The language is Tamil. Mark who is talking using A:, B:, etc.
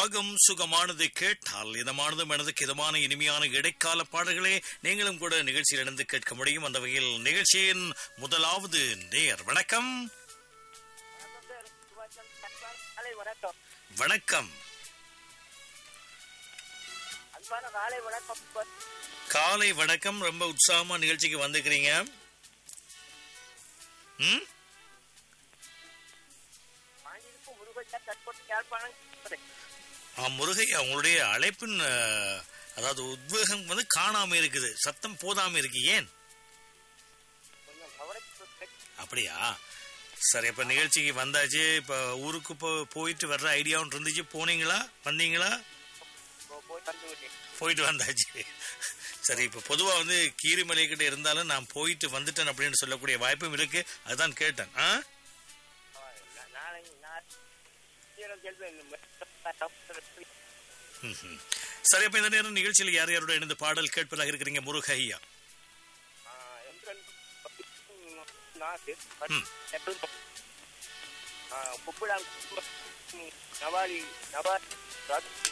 A: ராகம் சுகமானதை கேட்டால் இதமானது மனதுக்கு இதமான இனிமையான இடைக்கால பாடல்களே நீங்களும் கூட நிகழ்ச்சியில் இணைந்து கேட்க முடியும் அந்த வகையில் நிகழ்ச்சியின் முதலாவது நேர் வணக்கம்
B: காலை வணக்கம்
A: வணக்கம்
B: அன்பான காலை வணக்கம்
A: காலை வணக்கம் ரொம்ப உற்சாகமா நிகழ்ச்சிக்கு வந்துக்கிறீங்க ம்
B: வாங்கியிருக்கும் முருகச்சா தற்போது யாழ்ப்பாணம்
A: ஆ, முருகையா உங்களுடைய அழைப்பின் அஹ், அதாவது உத்வேகம் வந்து காணாம இருக்குது சத்தம் போதாம இருக்கு ஏன்
B: கொஞ்சம் கவலைக்கு
A: அப்படியா சரி இப்ப நிகழ்ச்சிக்கு வந்தாச்சு இப்ப ஊருக்கு போ- போயிட்டு வர்ற ஐடியாவும் இருந்துச்சு போனீங்களா வந்தீங்களா
B: போய் தந்து விட்டேன்
A: போயிட்டு வந்தாச்சு சரி இப்ப பொதுவா வந்து கீரிமலை கிட்ட இருந்தாலும் நான் போயிட்டு வந்துட்டேன் அப்படின்னு சொல்லக்கூடிய வாய்ப்பும் இருக்கு அதுதான் கேட்டேன் ஆ?
B: ஆ, நா- நாளை நான் சீரம் செல்வேன்
A: ம்ஹும். சரி அப்ப இந்த நேரம் நிகழ்ச்சியில் யார் யாரோட இணைந்து பாடல் கேட்பதாக இருக்கிறீங்க முருகையா ம்.
B: புப்புடான் நவாலி நவாலி